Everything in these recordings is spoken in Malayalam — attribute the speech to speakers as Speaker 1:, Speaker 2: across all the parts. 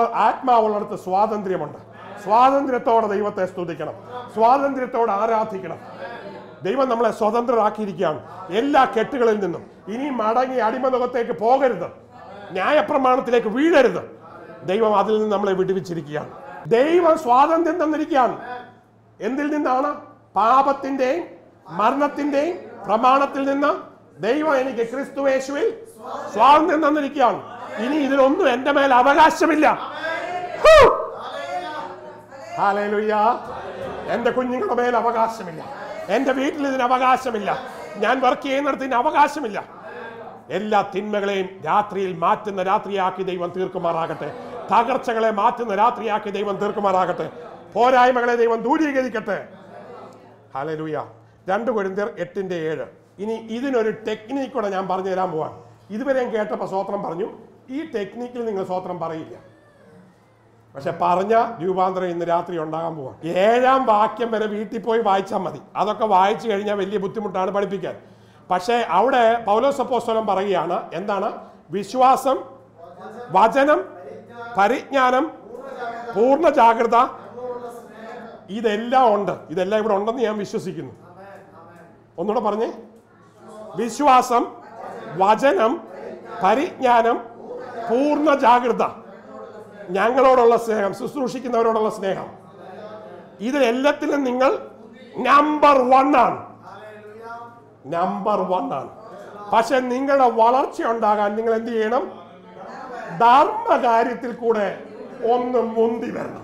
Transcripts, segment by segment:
Speaker 1: ആത്മാവുള്ളിടത്ത് സ്വാതന്ത്ര്യമുണ്ട് സ്വാതന്ത്ര്യത്തോടെ ദൈവത്തെ സ്തുതിക്കണം സ്വാതന്ത്ര്യത്തോടെ ആരാധിക്കണം ദൈവം നമ്മളെ സ്വതന്ത്രരാക്കിയിരിക്കുകയാണ് എല്ലാ കെട്ടുകളിൽ നിന്നും ഇനി മടങ്ങി അടിമനുഖത്തേക്ക് പോകരുത് ന്യായപ്രമാണത്തിലേക്ക് വീഴരുത് ദൈവം അതിൽ നിന്ന് നമ്മളെ വിടുവിച്ചിരിക്കുകയാണ് ദൈവം സ്വാതന്ത്ര്യം തന്നിരിക്കുകയാണ് എന്തിൽ നിന്നാണ് പാപത്തിന്റെയും മരണത്തിന്റെയും പ്രമാണത്തിൽ നിന്ന് ദൈവം എനിക്ക് ക്രിസ്തുവേശുവിൽ സ്വാതന്ത്ര്യം തന്നിരിക്കുകയാണ് ഇനി ഇതിലൊന്നും എന്റെ മേൽ അവകാശമില്ല ഹൂ! ഹല്ലേലൂയ. എന്റെ കുഞ്ഞുങ്ങളുടെ മേൽ അവകാശമില്ല എന്റെ വീട്ടിൽ ഇതിന് അവകാശമില്ല ഞാൻ വർക്ക് ചെയ്യുന്നിടത്ത് ഇതിന് അവകാശമില്ല എല്ലാ തിന്മകളെയും രാത്രിയിൽ മാറ്റുന്ന രാത്രിയാക്കി ദൈവം തീർക്കുമാറാകട്ടെ തകർച്ചകളെ മാറ്റുന്ന രാത്രിയാക്കി ദൈവം തീർക്കുമാറാകട്ടെ പോരായ്മകളെ ദൈവം ദൂരീകരിക്കട്ടെ ഹലലൂയ രണ്ട് കൊരിന്തിയർ എട്ടിന്റെ ഏഴ് ഇനി ഇതിനൊരു ടെക്നിക്ക് കൂടെ ഞാൻ പറഞ്ഞു തരാൻ പോവാൻ ഇതുവരെയും കേട്ടപ്പോൾ സ്വത്രം പറഞ്ഞു ഈ ടെക്നിക്കിൽ നിങ്ങൾ സ്വത്രം പറയില്ല പക്ഷെ പറഞ്ഞ രൂപാന്തരം ഇന്ന് രാത്രി ഉണ്ടാകാൻ പോവാ ഏഴാം വാക്യം വരെ വീട്ടിൽ പോയി വായിച്ചാൽ മതി അതൊക്കെ വായിച്ചു കഴിഞ്ഞാൽ വലിയ ബുദ്ധിമുട്ടാണ് പഠിപ്പിക്കാൻ പക്ഷേ അവിടെ പൗലോസപ്പോസ്തലം പറയുകയാണ് എന്താണ് വിശ്വാസം വചനം പരിജ്ഞാനം പൂർണ്ണ ജാഗ്രത ഇതെല്ലാം ഉണ്ട് ഇതെല്ലാം ഇവിടെ ഉണ്ടെന്ന് ഞാൻ വിശ്വസിക്കുന്നു ഒന്നുകൂടെ പറഞ്ഞേ വിശ്വാസം വചനം പരിജ്ഞാനം പൂർണ്ണ ജാഗ്രത ഞങ്ങളോടുള്ള സ്നേഹം ശുശ്രൂഷിക്കുന്നവരോടുള്ള സ്നേഹം ഇതിലെല്ലാത്തിലും നിങ്ങൾ നമ്പർ വൺ ആണ് നമ്പർ വൺ ആണ് പക്ഷെ നിങ്ങളുടെ വളർച്ച ഉണ്ടാകാൻ നിങ്ങൾ എന്ത് ചെയ്യണം ധർമ്മകാര്യത്തിൽ കൂടെ ഒന്ന് മുന്തി വരണം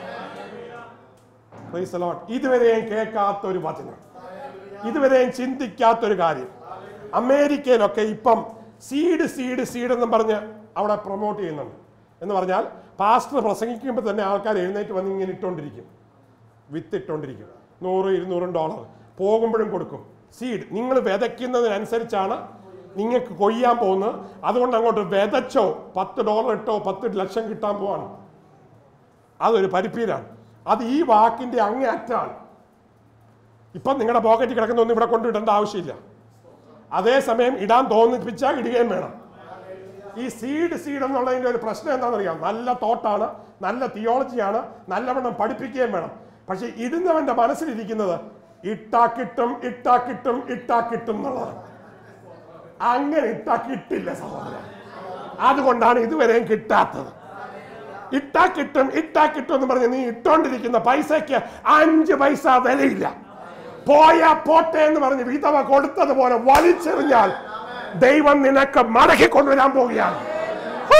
Speaker 1: Praise the Lord. ഇതുവരെയും കേൾക്കാത്ത ഒരു വചനം ഇതുവരെയും ചിന്തിക്കാത്ത ഒരു കാര്യം അമേരിക്കയിലൊക്കെ ഇപ്പം സീഡ് സീഡ് സീഡ് എന്നും പറഞ്ഞ് അവിടെ പ്രൊമോട്ട് ചെയ്യുന്നുണ്ട് എന്ന് പറഞ്ഞാൽ പാസ്റ്റർ പ്രസംഗിക്കുമ്പോൾ തന്നെ ആൾക്കാർ എഴുന്നേറ്റ് വന്ന് ഇങ്ങനെ ഇട്ടുകൊണ്ടിരിക്കും വിത്ത് ഇട്ടുകൊണ്ടിരിക്കും നൂറ് ഇരുന്നൂറും ഡോളർ പോകുമ്പോഴും കൊടുക്കും സീഡ് നിങ്ങൾ വിതയ്ക്കുന്നതിനനുസരിച്ചാണ് നിങ്ങൾക്ക് കൊയ്യാൻ പോകുന്നത് അതുകൊണ്ട് അങ്ങോട്ട് വിതച്ചോ പത്ത് ഡോളർ ഇട്ടോ പത്ത് ലക്ഷം കിട്ടാൻ പോവാണ് അതൊരു പരിപ്പീരാണ് അത് ഈ വാക്കിന്റെ അങ്ങേ അറ്റാണ് ഇപ്പം നിങ്ങളുടെ പോക്കറ്റിൽ കിടക്കുന്നൊന്നും ഇവിടെ കൊണ്ടുവിടേണ്ട ആവശ്യമില്ല അതേസമയം ഇടാൻ തോന്നിപ്പിച്ചാൽ ഇടുകയും വേണം ഈ സീഡ് സീഡ് എന്നുള്ളതിന്റെ ഒരു പ്രശ്നം എന്താണെന്നറിയാം നല്ല തോട്ടാണ് നല്ല തിയോളജിയാണ് നല്ലവണ്ണം പഠിപ്പിക്കുകയും വേണം പക്ഷെ ഇടുന്നവന്റെ മനസ്സിലിരിക്കുന്നത് ഇട്ടാ കിട്ടും ഇട്ടാ കിട്ടും ഇട്ടാ കിട്ടും എന്നുള്ളതാണ് അങ്ങനെ ഇട്ടാ കിട്ടില്ല സഹോദരൻ അതുകൊണ്ടാണ് ഇതുവരെയും കിട്ടാത്തത് ഇട്ടാ കിട്ടും ഇട്ടാ കിട്ടും എന്ന് പറഞ്ഞ് നീ ഇട്ടോണ്ടിരിക്കുന്ന പൈസയ്ക്ക് അഞ്ച് പൈസ വിലയില്ല പോയാ പോട്ടെ എന്ന് പറഞ്ഞ് വിധവ കൊടുത്തതുപോലെ വലിച്ചെറിഞ്ഞാൽ ദൈവം നിനക്ക് മടക്കി കൊണ്ടുവരാൻ പോവുകയാണ് ഹൂ!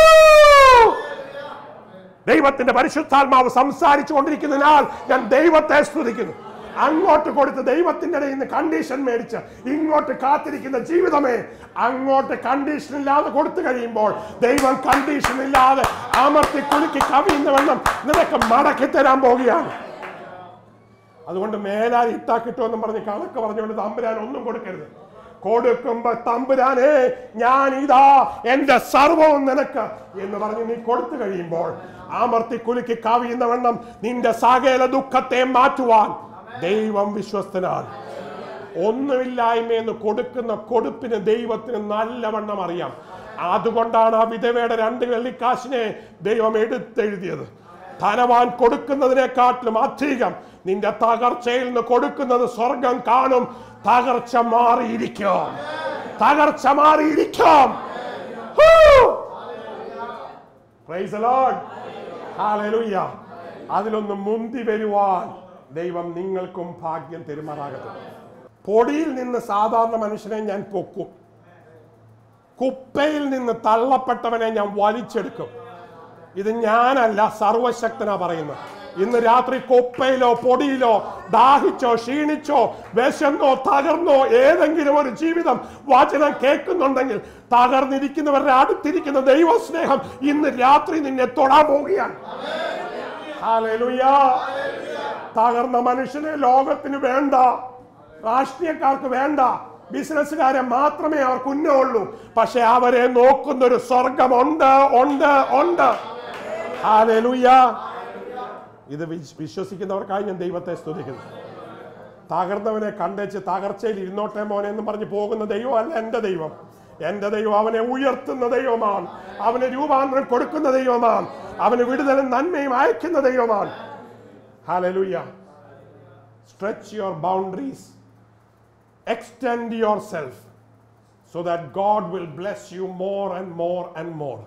Speaker 1: ദൈവത്തിന്റെ പരിശുദ്ധാത്മാവ് സംസാരിച്ചു കൊണ്ടിരിക്കുന്നതിനാൽ ഞാൻ ദൈവത്തെ സ്തുതിക്കുന്നു അങ്ങോട്ട് കൊടുത്ത് ദൈവത്തിന്റെ ഇടയിൽ നിന്ന് കണ്ടീഷൻ മേടിച്ച് ഇങ്ങോട്ട് കാത്തിരിക്കുന്ന ജീവിതമേ അങ്ങോട്ട് കണ്ടീഷൻ ഇല്ലാതെ കൊടുത്തു കഴിയുമ്പോൾ ദൈവം കണ്ടീഷൻ ഇല്ലാതെ അമർത്തി കുലുക്കി കവിയുന്നവണ്ണം നിനക്ക് മടക്കി തരാൻ പോവുകയാണ് അതുകൊണ്ട് മേലാൽ ഇട്ടാ കിട്ടുമെന്നും പറഞ്ഞ് കണക്ക് പറഞ്ഞുകൊണ്ട് തമ്പുരാൻ ഒന്നും കൊടുക്കരുത് കൊടുക്കുമ്പോ തമ്പുരാനെ ഞാൻ ഇതാ എന്റെ സർവവും നിനക്ക് എന്ന് പറഞ്ഞ് നീ കൊടുത്തു കഴിയുമ്പോൾ ആമർത്തി കുലുക്കി കവിയുന്നവണ്ണം നിന്റെ സകല ദുഃഖത്തെ മാറ്റുവാൻ ദൈവം വിശ്വസ്തനാണ് ഒന്നുമില്ലായ്മയെന്ന് കൊടുക്കുന്ന കൊടുപ്പിന് ദൈവത്തിന് നല്ലവണ്ണം അറിയാം അതുകൊണ്ടാണ് ആ വിധവയുടെ രണ്ട് വെള്ളിക്കാശിനെ ദൈവം എടുത്തെഴുതിയത് ധനവാൻ കൊടുക്കുന്നതിനെക്കാട്ടിലും അധികം നിന്റെ തകർച്ചയിൽ നിന്ന് കൊടുക്കുന്നത് സ്വർഗം കാണും തകർച്ച മാറിയിരിക്കും തകർച്ച മാറിയിരിക്കും ഹൂ! Praise the Lord. Hallelujah. അതിലൊന്ന് മുന്തി വരുവാൻ ദൈവം നിങ്ങൾക്കും ഭാഗ്യം തെരുമാറാകട്ടെ പൊടിയിൽ നിന്ന് സാധാരണ മനുഷ്യനെ ഞാൻ പൊക്കും കുപ്പയിൽ നിന്ന് തള്ളപ്പെട്ടവനെ ഞാൻ വലിച്ചെടുക്കും ഇത് ഞാനല്ല സർവശക്തനാ പറയുന്നത് ഇന്ന് രാത്രി കൊപ്പയിലോ പൊടിയിലോ ദാഹിച്ചോ ക്ഷീണിച്ചോ വിശന്നോ തകർന്നോ ഏതെങ്കിലും ഒരു ജീവിതം വചനം കേൾക്കുന്നുണ്ടെങ്കിൽ തകർന്നിരിക്കുന്നവരുടെ അടുത്തിരിക്കുന്ന ദൈവസ്നേഹം ഇന്ന് രാത്രി നിന്നെ തൊടാൻ പോവുകയാണ് ഹല്ലേലൂയ. തകർന്ന മനുഷ്യനെ ലോകത്തിന് വേണ്ട രാഷ്ട്രീയക്കാർക്ക് വേണ്ട ബിസിനസ്സുകാരെ മാത്രമേ അവർക്ക് ഉന്നമുള്ളൂ പക്ഷെ അവരെ നോക്കുന്ന ഒരു സ്വർഗമുണ്ട് ഉണ്ട് ഉണ്ട് ഹാലൂയ ഇത് വിശ്- വിശ്വസിക്കുന്നവർക്കായി ഞാൻ ദൈവത്തെ സ്തുതിക്കുന്നു തകർന്നവനെ കണ്ടേച്ച് തകർച്ചയിൽ ഇരുന്നോട്ടെ മോനെ എന്ന് പറഞ്ഞ് പോകുന്ന ദൈവമല്ല എൻ്റെ ദൈവം എൻ്റെ ദൈവം അവനെ ഉയർത്തുന്ന ദൈവമാണ് അവന് രൂപാന്തരം കൊടുക്കുന്ന ദൈവമാണ് അവന് വിടുതലും നന്മയും അയക്കുന്ന ദൈവമാണ് hallelujah stretch your boundaries extend yourself so that God will bless you more and more and more.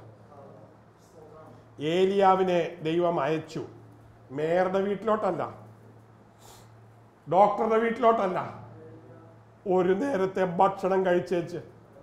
Speaker 1: ഏലിയാവിനെ ദൈവം അയച്ചു മേയറുടെ വീട്ടിലോട്ടല്ല ഡോക്ടറുടെ വീട്ടിലോട്ടല്ല ഒരു നേരത്തെ ഭക്ഷണം കഴിച്ചേച്ച്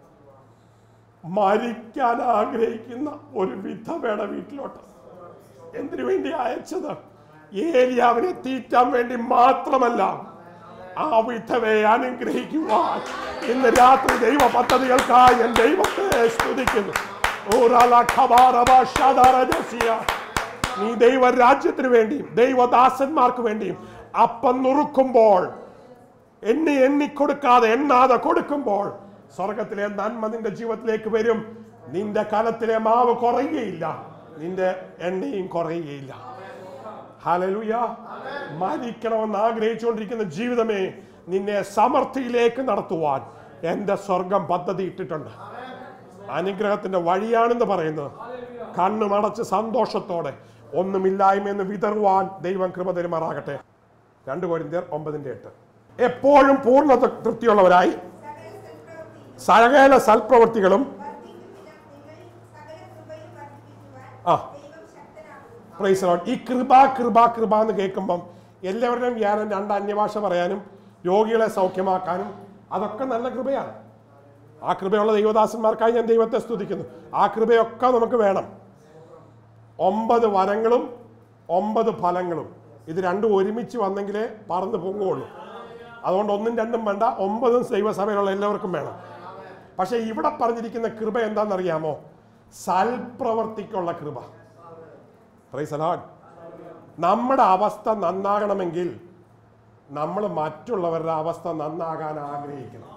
Speaker 1: മരിക്കാൻ ആഗ്രഹിക്കുന്ന ഒരു വിധവയുടെ വീട്ടിലോട്ട് എന്തിനു വേണ്ടി അയച്ചത് ഏലിയാവിനെ തീറ്റാൻ വേണ്ടി മാത്രമല്ല ആ വിധവയെ അനുഗ്രഹിക്കുവാൻ ഇന്ന് രാത്രി ദൈവ പദ്ധതികൾക്കായി ഞാൻ ദൈവത്തെ സ്തുതിക്കുന്നു ഊറാല ഖബാറബ ഷദറജസിയ. നീ ദൈവരാജ്യത്തിന് വേണ്ടിയും ദൈവദാസന്മാർക്ക് വേണ്ടിയും അപ്പം നുറുക്കുമ്പോൾ എണ്ണി എണ്ണിക്കൊടുക്കാതെ എണ്ണാതെ കൊടുക്കുമ്പോൾ സ്വർഗത്തിലെ നന്മ നിന്റെ ജീവിതത്തിലേക്ക് വരും നിന്റെ കലത്തിലെ മാവ് കുറയുകയില്ല നിന്റെ എണ്ണയും കുറയുകയില്ല ഹല്ലേലൂയ മരിക്കണമെന്ന് ആഗ്രഹിച്ചുകൊണ്ടിരിക്കുന്ന ജീവിതമേ നിന്നെ സമൃദ്ധിയിലേക്ക് നടത്തുവാൻ എൻ്റെ സ്വർഗം പദ്ധതി ഇട്ടിട്ടുണ്ട് അനുഗ്രഹത്തിന്റെ വഴിയാണെന്ന് പറയുന്നത് കണ്ണുമടച്ച് സന്തോഷത്തോടെ ഒന്നുമില്ലായ്മയെന്ന് വിതറുവാൻ ദൈവം കൃപ തരുമാറാകട്ടെ രണ്ട് കോരിന്ത്യർ ഒമ്പതിന്റെ എട്ട് എപ്പോഴും പൂർണ്ണ തൃപ്തിയുള്ളവരായി
Speaker 2: സകല
Speaker 1: സകല
Speaker 2: സൽപ്രവൃത്തികളും
Speaker 1: സൽപ്രവൃത്തികളും
Speaker 2: വർദ്ധിക്കും വിധം നിങ്ങൾ സകല കൃപയും വർദ്ധിപ്പിക്കുവാൻ
Speaker 1: ആ.
Speaker 2: ദൈവം ശക്തനാകുന്നു
Speaker 1: പ്രൈസ് ലോർഡ്. ഈ കൃപ കൃപ കൃപ എന്ന് കേൾക്കുമ്പം എല്ലാവരുടെയും ജ്ഞാനം രണ്ട് അന്യഭാഷ പറയാനും രോഗികളെ സൗഖ്യമാക്കാനും അതൊക്കെ നല്ല കൃപയാണ് ആ കൃപയുള്ള ദൈവദാസന്മാർക്കായി ഞാൻ ദൈവത്തെ സ്തുതിക്കുന്നു ആ കൃപയൊക്കെ നമുക്ക് വേണം ഒമ്പത് വരങ്ങളും ഒമ്പത് ഫലങ്ങളും ഇത് രണ്ടും ഒരുമിച്ച് വന്നെങ്കിലേ പറന്ന് പൊങ്ങുള്ളൂ അതുകൊണ്ട് ഒന്നും രണ്ടും വേണ്ട ഒമ്പതും ദൈവസഭയിലുള്ള എല്ലാവർക്കും വേണം പക്ഷെ ഇവിടെ പറഞ്ഞിരിക്കുന്ന കൃപ എന്താണെന്നറിയാമോ സൽപ്രവർത്തിക്കുള്ള കൃപ പ്രൈസ് അലോഡ് നമ്മുടെ അവസ്ഥ നന്നാകണമെങ്കിൽ നമ്മൾ മറ്റുള്ളവരുടെ അവസ്ഥ നന്നാകാൻ ആഗ്രഹിക്കണം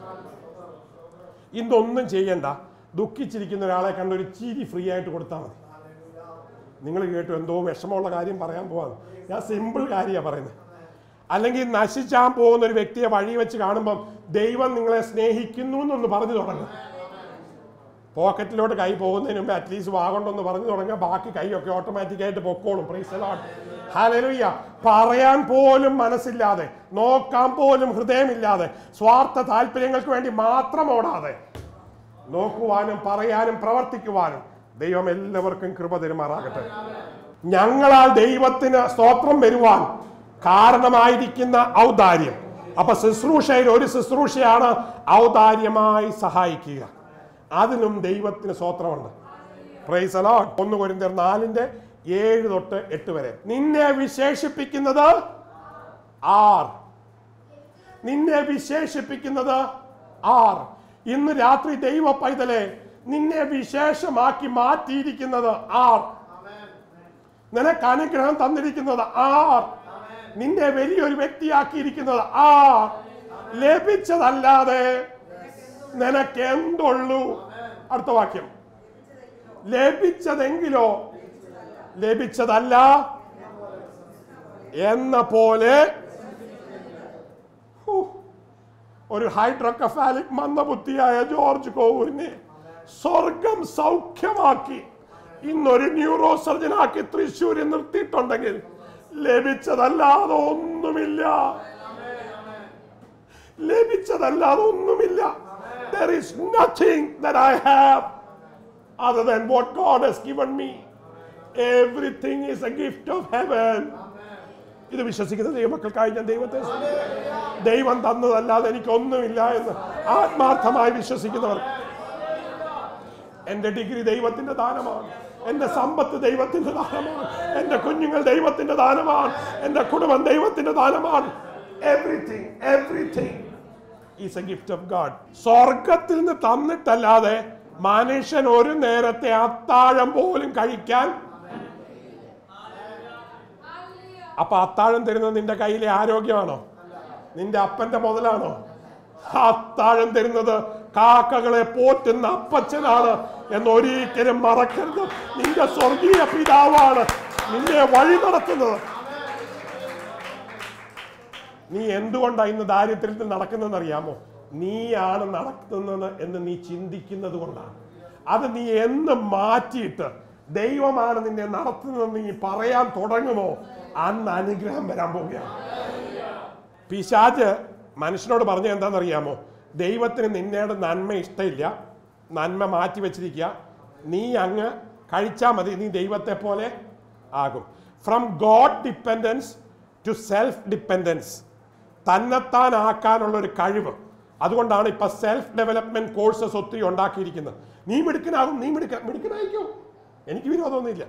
Speaker 1: ഇതൊന്നും ചെയ്യണ്ട ദുഃഖിച്ചിരിക്കുന്ന ഒരാളെ കണ്ട് ഒരു ചിരി ഫ്രീ ആയിട്ട് കൊടുത്താൽ മതി നിങ്ങൾ കേട്ടു എന്തോ വിഷമമുള്ള കാര്യം പറയാൻ പോവാണ് ഞാൻ സിമ്പിൾ കാര്യമാണ് പറയുന്നത് അല്ലെങ്കിൽ നശിച്ചാൻ പോകുന്ന ഒരു വ്യക്തിയെ വഴി വെച്ച് കാണുമ്പം ദൈവം നിങ്ങളെ സ്നേഹിക്കുന്നു എന്നൊന്ന് പറഞ്ഞു തുടങ്ങും പോക്കറ്റിലോട്ട് കൈ പോകുന്നതിന് മുമ്പ് അറ്റ്ലീസ്റ്റ് വാഗണ്ടൊന്ന് പറഞ്ഞു തുടങ്ങിയ ബാക്കി കൈയൊക്കെ ഓട്ടോമാറ്റിക്കായിട്ട് പൊക്കോളും പ്രൈസ് ഹാലലുയ്യ പറയാൻ പോലും മനസ്സില്ലാതെ നോക്കാൻ പോലും ഹൃദയമില്ലാതെ സ്വാർത്ഥ താല്പര്യങ്ങൾക്ക് വേണ്ടി മാത്രം ഓടാതെ നോക്കുവാനും പറയാനും പ്രവർത്തിക്കുവാനും ദൈവം എല്ലാവർക്കും കൃപ തരുമാറാകട്ടെ ഞങ്ങളാൽ ദൈവത്തിന് സ്തോത്രം വരുവാൻ കാരണമായിരിക്കുന്ന ഔദാര്യം അപ്പൊ ശുശ്രൂഷയിൽ ഒരു ശുശ്രൂഷയാണ് ഔദാര്യമായി സഹായിക്കുക അതിനും ദൈവത്തിന് സ്തോത്രമുണ്ട് പ്രൈസ് അലോട്ട് ഒന്ന് കൊരിന്തർ നാലിന്റെ ഏഴ് തൊട്ട് എട്ട് വരെ നിന്നെ വിശേഷിപ്പിക്കുന്നത് ആർ നിന്നെ വിശേഷിപ്പിക്കുന്നത് ആർ ഇന്ന് രാത്രി ദൈവ പൈതലെ നിന്നെ വിശേഷമാക്കി മാറ്റിയിരിക്കുന്നത് ആർ നിനക്ക് അനുഗ്രഹം തന്നിരിക്കുന്നത് ആർ നിന്നെ വലിയൊരു വ്യക്തിയാക്കിയിരിക്കുന്നത് ആർ ലഭിച്ചതല്ലാതെ നിനക്ക് എന്തുള്ളൂ അടുത്ത വാക്യം ലഭിച്ചതെങ്കിലോ ലഭിച്ചതല്ല എന്ന പോലെ ഹൂ, ഒരു ഹൈഡ്രോക്കഫാലിക് മന്ദബുദ്ധിയായ ജോർജ് കോവൂരിനെ സ്വർഗം സൗഖ്യമാക്കി ഇന്നൊരു ന്യൂറോ സർജനാക്കി തൃശ്ശൂരിൽ നിർത്തിയിട്ടുണ്ടെങ്കിൽ ലഭിച്ചതല്ലാതെ ഒന്നുമില്ല ലഭിച്ചതല്ലാതെ ഒന്നുമില്ല there is nothing that I have other than what God has given me everything is a gift of heaven ഇത് വിശ്വസിക്കുന്ന ദൈവമക്കൾക്കായി ഞാൻ ദൈവത്തെ സ്തുതിക്കുന്നു. ദൈവം തന്നതല്ലാതെ എനിക്കൊന്നുമില്ല എന്ന് ആത്മാർത്ഥമായി വിശ്വസിക്കുന്നവർ എന്റെ ഡിഗ്രി ദൈവത്തിന്റെ ദാനമാണ് എന്റെ സമ്പത്ത് ദൈവത്തിന്റെ ദാനമാണ് എന്റെ കുഞ്ഞുങ്ങൾ ദൈവത്തിന്റെ ദാനമാണ് എന്റെ കുടുംബം ദൈവത്തിന്റെ ദാനമാണ് everything everything is a gift of God സ്വർഗത്തിൽ നിന്ന് തന്നിട്ടല്ലാതെ മനുഷ്യൻ ഒരു നേരത്തെ അത്താഴം പോലും കഴിക്കാൻ അപ്പൊ അത്താഴം തരുന്നത് നിന്റെ കയ്യിലെ ആരോഗ്യമാണോ നിന്റെ അപ്പന്റെ മുതലാണോ അത്താഴം തരുന്നത് കാക്കകളെ പോറ്റുന്ന അപ്പച്ചനാണ് എന്ന് ഒരിക്കലും മറക്കരുത് നിന്റെ സ്വർഗീയ പിതാവാണ് നിന്നെ വഴി നടത്തുന്നത് നീ എന്തുകൊണ്ടാണ് ഇന്ന് ദാരിദ്ര്യത്തിൽ നടക്കുന്നതെന്ന് അറിയാമോ നീയാണ് നടത്തുന്നത് എന്ന് നീ ചിന്തിക്കുന്നത് കൊണ്ടാണ് അത് നീ എന്ന് മാറ്റിയിട്ട് ദൈവമാണ് നിന്നെ നടത്തുന്നതെന്ന് നീ പറയാൻ തുടങ്ങുമോ അന്ന് അനുഗ്രഹം വരാൻ പോവുകയാണ് പിശാജ് മനുഷ്യനോട് പറഞ്ഞ എന്താണെന്നറിയാമോ ദൈവത്തിന് നിന്നയുടെ നന്മ ഇഷ്ടമില്ല നന്മ മാറ്റി വെച്ചിരിക്കുക നീ അങ്ങ് കഴിച്ചാൽ മതി നീ ദൈവത്തെ പോലെ ആകും from God dependence to self dependence തന്നെത്താനാക്കാനുള്ള ഒരു കഴിവ് അതുകൊണ്ടാണ് ഇപ്പൊ സെൽഫ് ഡെവലപ്മെന്റ് കോഴ്സസ് ഒത്തിരി ഉണ്ടാക്കിയിരിക്കുന്നത് നീ മിടുക്കനാകും നീ മിടുക്ക മിടുക്കനായിക്കോ എനിക്ക് വിരോധമൊന്നുമില്ല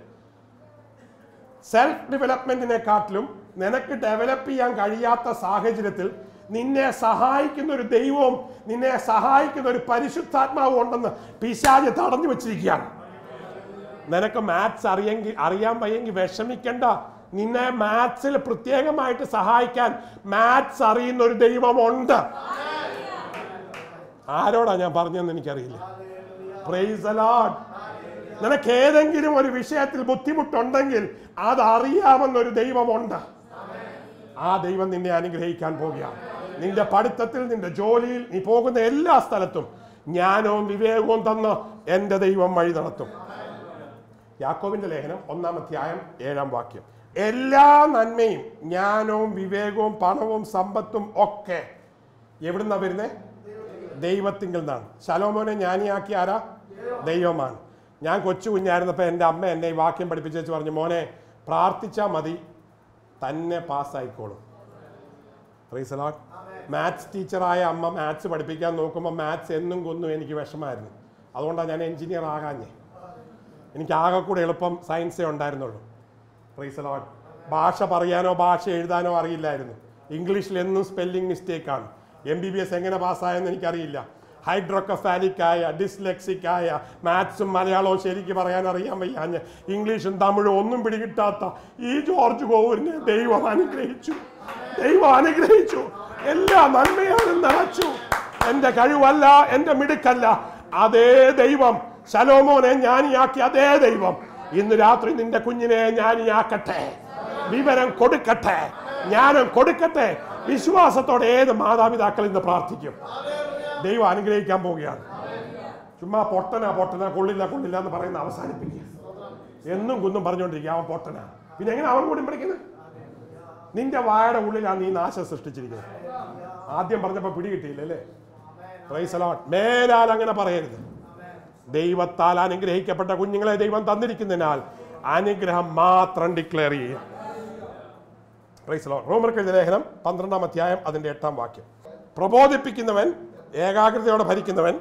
Speaker 1: സെൽഫ് ഡെവലപ്മെന്റിനെക്കാട്ടിലും നിനക്ക് ഡെവലപ്പ് ചെയ്യാൻ കഴിയാത്ത സാഹചര്യത്തിൽ നിന്നെ സഹായിക്കുന്ന ഒരു ദൈവവും നിന്നെ സഹായിക്കുന്ന ഒരു പരിശുദ്ധാത്മാവും ഉണ്ടെന്ന് പിശാജ് തടഞ്ഞു വെച്ചിരിക്കുകയാണ് നിനക്ക് മാത്സ് അറിയെങ്കിൽ അറിയാൻ വയ്യെങ്കിൽ വിഷമിക്കണ്ട നിന്നെ മാത്സിൽ പ്രത്യേകമായിട്ട് സഹായിക്കാൻ മാത്സ് അറിയുന്ന ഒരു ദൈവമുണ്ട് ആരോടാ ഞാൻ പറഞ്ഞതെന്ന് എനിക്കറിയില്ല പ്രൈസ് അലോട്ട് നിനക്ക് ഏതെങ്കിലും ഒരു വിഷയത്തിൽ ബുദ്ധിമുട്ടുണ്ടെങ്കിൽ അത് അറിയാമെന്ന ഒരു ദൈവമുണ്ട് ആ ദൈവം നിന്നെ അനുഗ്രഹിക്കാൻ പോകുകയാണ് നിന്റെ പഠിത്തത്തിൽ നിന്റെ ജോലിയിൽ നീ പോകുന്ന എല്ലാ സ്ഥലത്തും ജ്ഞാനവും വിവേകവും തന്ന് എൻ്റെ ദൈവം വഴി നടത്തും യാക്കോബിന്റെ ലേഖനം ഒന്നാം അധ്യായം ഏഴാം വാക്യം എല്ലാ നന്മയും ജ്ഞാനവും വിവേകവും പണവും സമ്പത്തും ഒക്കെ എവിടുന്നാ വരുന്നേ ദൈവത്തിങ്കിൽ നിന്നാണ് ശലോമോനെ ജ്ഞാനിയാക്കി ആരാ ദൈവമാണ് ഞാൻ കൊച്ചു കുഞ്ഞായിരുന്നപ്പോൾ എൻ്റെ അമ്മ എന്നെ ഈ വാക്യം പഠിപ്പിച്ചു പറഞ്ഞു മോനെ പ്രാർത്ഥിച്ചാൽ മതി തന്നെ പാസ്സായിക്കോളും മാത്സ് ടീച്ചറായ അമ്മ മാത്സ് പഠിപ്പിക്കാൻ നോക്കുമ്പോൾ മാത്സ് എന്നും കൊന്നും എനിക്ക് വിഷമായിരുന്നു അതുകൊണ്ടാണ് ഞാൻ എഞ്ചിനീയർ ആകാഞ്ഞേ എനിക്ക് ആകെ കൂടെ എളുപ്പം സയൻസേ ഉണ്ടായിരുന്നുള്ളൂ പ്രീസലോട്ട് ഭാഷ പറയാനോ ഭാഷ എഴുതാനോ അറിയില്ലായിരുന്നു ഇംഗ്ലീഷിൽ എന്നും സ്പെല്ലിംഗ് മിസ്റ്റേക്കാണ് എം ബി ബി എസ് എങ്ങനെ പാസ്സായെന്ന് എനിക്കറിയില്ല ഹൈഡ്രോക്കഫാലിക് ആയ ഡിസ്ലെക്സിക് ആയ മാത്സും മലയാളവും ശരിക്ക് പറയാൻ അറിയാൻ വയ്യാഞ്ഞ് ഇംഗ്ലീഷും തമിഴും ഒന്നും പിടികിട്ടാത്ത ഈ ജോർജ് കോവൂരിനെ ദൈവം അനുഗ്രഹിച്ചു ദൈവം അനുഗ്രഹിച്ചു എല്ലാ നന്മയാലും നിറച്ചു എന്റെ കഴിവല്ല എന്റെ മിടുക്കല്ല അതേ ദൈവം ശലോമോനെ ജ്ഞാനിയാക്കി അതേ ദൈവം ഇന്ന് രാത്രി നിന്റെ കുഞ്ഞിനെ ജ്ഞാനിയാക്കട്ടെ വിവരം കൊടുക്കട്ടെ ജ്ഞാനം കൊടുക്കട്ടെ വിശ്വാസത്തോടെ ഏത് മാതാപിതാക്കൾ ഇന്ന് പ്രാർത്ഥിക്കും ദൈവം അനുഗ്രഹിക്കാൻ പോവുകയാണ് ചുമ്മാ പൊട്ടനാ പൊട്ടനാ കൊള്ളില്ല കൊള്ളില്ല എന്ന് പറയുന്ന അവസാനിപ്പിക്കുക എന്നും കുന്നും പറഞ്ഞുകൊണ്ടിരിക്കുക അവൻ പൊട്ടനാ പിന്നെ എങ്ങനെ അവൻ കൂടി പഠിക്കുന്നത് നിന്റെ വായുടെ ഉള്ളിലാണ് നീ നാശം സൃഷ്ടിച്ചിരിക്കുന്നത് ആദ്യം പറഞ്ഞപ്പോ പിടികിട്ടിയില്ല അല്ലേ പ്രൈസ് അലോട്ട് മേലാൽ അങ്ങനെ പറയരുത് ദൈവത്താൽ അനുഗ്രഹിക്കപ്പെട്ട കുഞ്ഞുങ്ങളെ ദൈവം തന്നിരിക്കുന്നതിനാൽ അനുഗ്രഹം മാത്രം ഡിക്ലെയർ ചെയ്യുക പ്രൈസ് അലോട്ട് റോമർക്ക് എഴുതിയ ലേഖനം പന്ത്രണ്ടാം അധ്യായം അതിന്റെ എട്ടാം വാക്യം പ്രബോധിപ്പിക്കുന്നവൻ ഏകാഗ്രതയോടെ ഭരിക്കുന്നവൻ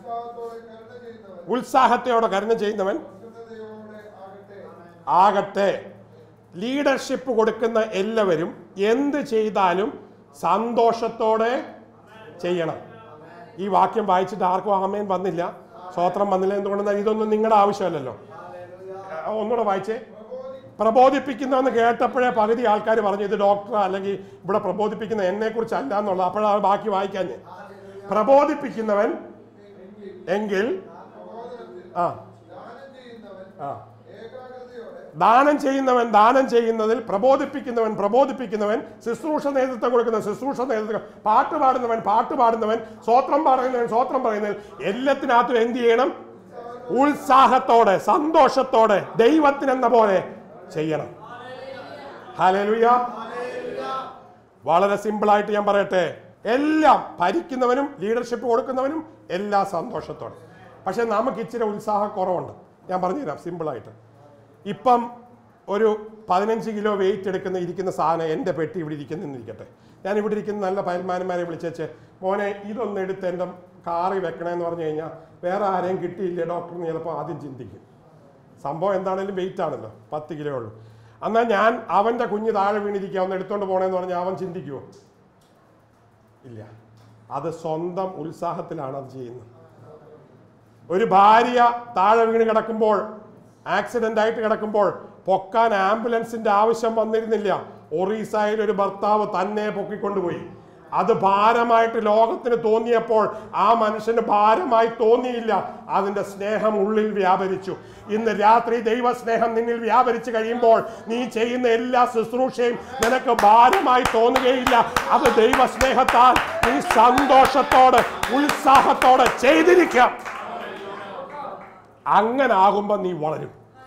Speaker 3: ഉത്സാഹത്തോടെ കരുണ ചെയ്യുന്നവൻ
Speaker 1: ഉത്സാഹത്തോടെ കരുണ ചെയ്യുന്നവൻ
Speaker 3: വിശുദ്ധ ദൈവമോടെ ആകട്ടെ
Speaker 1: ആകട്ടെ ലീഡർഷിപ്പ് കൊടുക്കുന്ന എല്ലാവരും എന്ത് ചെയ്താലും സന്തോഷത്തോടെ ചെയ്യണം ഈ വാക്യം വായിച്ചിട്ട് ആർക്കും ആമേൻ വന്നില്ല സ്വോത്രം വന്നില്ല എന്തുകൊണ്ടെന്നാൽ ഇതൊന്നും നിങ്ങളുടെ ആവശ്യമല്ലല്ലോ ആ, ഒന്നുകൂടെ വായിച്ചേ പ്രബോധിപ്പിക്കുന്നതെന്ന് കേട്ടപ്പോഴേ പകുതി ആൾക്കാർ പറഞ്ഞു ഇത് ഡോക്ടർ അല്ലെങ്കിൽ ഇവിടെ പ്രബോധിപ്പിക്കുന്ന എന്നെ കുറിച്ച് അല്ല എന്നുള്ളത് അപ്പോഴാണ് ബാക്കി വായിക്കാൻ പ്രബോധിപ്പിക്കുന്നവൻ എങ്കിൽ ആ
Speaker 3: ദാനം ചെയ്യുന്നവൻ
Speaker 1: ആ
Speaker 3: ഏകാഗ്രതയോടെ
Speaker 1: ദാനം ചെയ്യുന്നവൻ ദാനം ചെയ്യുന്നതിൽ പ്രബോധിപ്പിക്കുന്നവൻ പ്രബോധിപ്പിക്കുന്നവൻ ശുശ്രൂഷ നേതൃത്വം കൊടുക്കുന്ന ശുശ്രൂഷ നേതൃത്വം പാട്ട് പാടുന്നവൻ പാട്ട് പാടുന്നവൻ സ്വോത്രം പറയുന്നവൻ സ്വോത്രം പറയുന്നവൻ എല്ലാത്തിനകത്തും എന്ത് ചെയ്യണം ഉത്സാഹത്തോടെ സന്തോഷത്തോടെ ദൈവത്തിനെന്ന പോലെ ചെയ്യണം ഹല്ലേലൂയ വളരെ സിമ്പിളായിട്ട് ഞാൻ പറയട്ടെ എല്ലാം ഭരിക്കുന്നവനും ലീഡർഷിപ്പ് കൊടുക്കുന്നവനും എല്ലാ സന്തോഷത്തോടെ പക്ഷെ നമുക്ക് ഇച്ചിരി ഉത്സാഹക്കുറവുണ്ട് ഞാൻ പറഞ്ഞുതരാം സിമ്പിളായിട്ട് ഇപ്പം ഒരു പതിനഞ്ച് കിലോ വെയിറ്റ് എടുക്കുന്ന ഇരിക്കുന്ന സാധനം എൻ്റെ പെട്ടി ഇവിടെ ഇരിക്കുന്നിരിക്കട്ടെ ഞാൻ ഇവിടെ ഇരിക്കുന്ന നല്ല പയൽമാന്മാരെ വിളിച്ചേച്ച് മോനെ ഇതൊന്ന് എടുത്ത് എൻ്റെ കാറി വെക്കണമെന്ന് പറഞ്ഞു കഴിഞ്ഞാൽ വേറെ ആരെയും കിട്ടിയില്ലേ ഡോക്ടർ എന്ന് ചിലപ്പോൾ ആദ്യം ചിന്തിക്കും സംഭവം എന്താണേലും വെയിറ്റ് ആണല്ലോ പത്ത് കിലോ ഉള്ളൂ എന്നാൽ ഞാൻ അവൻ്റെ കുഞ്ഞ് താഴെ വീണിരിക്കുക ഒന്ന് എടുത്തോണ്ട് പോകണമെന്ന് പറഞ്ഞാൽ അവൻ ചിന്തിക്കുമോ ഇല്ല അത് സ്വന്തം ഉത്സാഹത്തിലാണ് അത് ചെയ്യുന്നത് ഒരു ഭാര്യ താഴെ വീണ് കിടക്കുമ്പോൾ ആക്സിഡന്റ് ആയിട്ട് കിടക്കുമ്പോൾ പൊക്കാൻ ആംബുലൻസിന്റെ ആവശ്യം വന്നിരുന്നില്ല ഒറീസയിൽ ഒരു ഭർത്താവ് തന്നെ പൊക്കിക്കൊണ്ടുപോയി അത് ഭാരമായിട്ട് ലോകത്തിന് തോന്നിയപ്പോൾ ആ മനുഷ്യന് ഭാരമായി തോന്നിയില്ല അതിന്റെ സ്നേഹം ഉള്ളിൽ വ്യാപരിച്ചു ഇന്ന് രാത്രി ദൈവ സ്നേഹം നിന്നിൽ വ്യാപരിച്ചു കഴിയുമ്പോൾ നീ ചെയ്യുന്ന എല്ലാ ശുശ്രൂഷയും നിനക്ക് ഭാരമായി തോന്നുകയില്ല അത് ദൈവ സ്നേഹത്താൽ നീ സന്തോഷത്തോടെ ഉത്സാഹത്തോടെ ചെയ്തിരിക്കാം അങ്ങനെ ആകുമ്പോൾ നീ വളരും